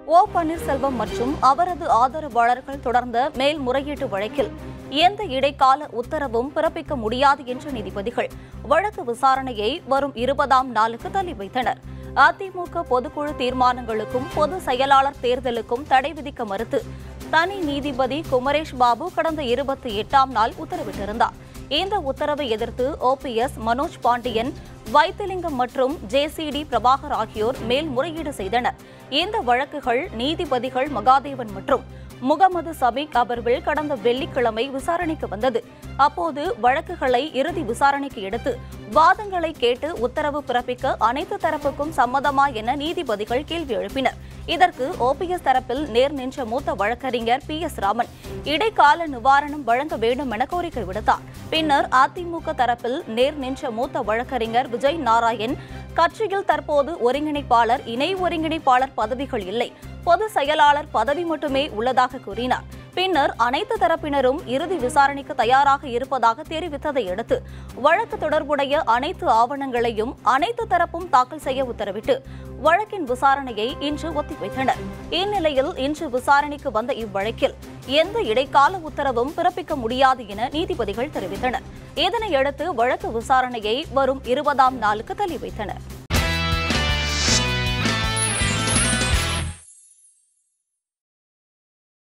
ஓ பன்னீர்செல்வம் மற்றும் அவரது ஆதரவாளர்கள் தொடர்ந்த மேல்முறையீட்டு வழக்கில் எந்த இடைக்கால உத்தரவும் பிறப்பிக்க முடியாது என்ற நீதிபதிகள் வழக்கு விசாரணையை வரும் இருபதாம் நாளுக்கு தள்ளி வைத்தனர் அதிமுக பொதுக்குழு தீர்மானங்களுக்கும் பொது செயலாளர் தேர்தலுக்கும் தடை விதிக்க மறுத்து தனி நீதிபதி குமரேஷ் பாபு கடந்த இருபத்தி எட்டாம் நாள் உத்தரவிட்டிருந்தார் இந்த உத்தரவை எதிர்த்து ஓபிஎஸ் மனோஜ் பாண்டியன் வைத்திலிங்கம் மற்றும் ஜேசிடி பிரபாகர் ஆகியோர் மேல்முறையீடு செய்தனர் இந்த வழக்குகள் நீதிபதிகள் மகாதேவன் மற்றும் முகமது சபீக் அமர்வில் கடந்த வெள்ளிக்கிழமை விசாரணைக்கு வந்தது அப்போது வழக்குகளை இறுதி விசாரணைக்கு எடுத்து வாதங்களை கேட்டு உத்தரவு பிறப்பிக்க அனைத்து தரப்புக்கும் சம்மதமா என நீதிபதிகள் கேள்வி எழுப்பினர் இதற்கு ஓபிஎஸ் தரப்பில் நேர் நின்ற மூத்த வழக்கறிஞர் பி எஸ் ராமன் இடைக்கால நிவாரணம் வழங்க வேண்டும் என கோரிக்கை விடுத்தார் பின்னர் அதிமுக தரப்பில் நேர் நின்ற மூத்த வழக்கறிஞர் விஜய் நாராயண் கட்சியில் தற்போது ஒருங்கிணைப்பாளர் இணை ஒருங்கிணைப்பாளர் பதவிகள் இல்லை பொது செயலாளர் பதவி மட்டுமே உள்ளதாக கூறினார் பின்னர் அனைத்து தரப்பினரும் இறுதி விசாரணைக்கு தயாராக இருப்பதாக தெரிவித்ததை அடுத்து வழக்கு தொடர்புடைய அனைத்து ஆவணங்களையும் அனைத்து தரப்பும் தாக்கல் செய்ய உத்தரவிட்டு வழக்கின் விசாரணையை இன்று ஒத்திவைத்தனர் இந்நிலையில் இன்று விசாரணைக்கு வந்த இவ்வழக்கில் எந்த இடைக்கால உத்தரவும் பிறப்பிக்க முடியாது என நீதிபதிகள் தெரிவித்தனர் இதனையடுத்து வழக்கு விசாரணையை வரும் இருபதாம் நாளுக்கு தள்ளி வைத்தனர்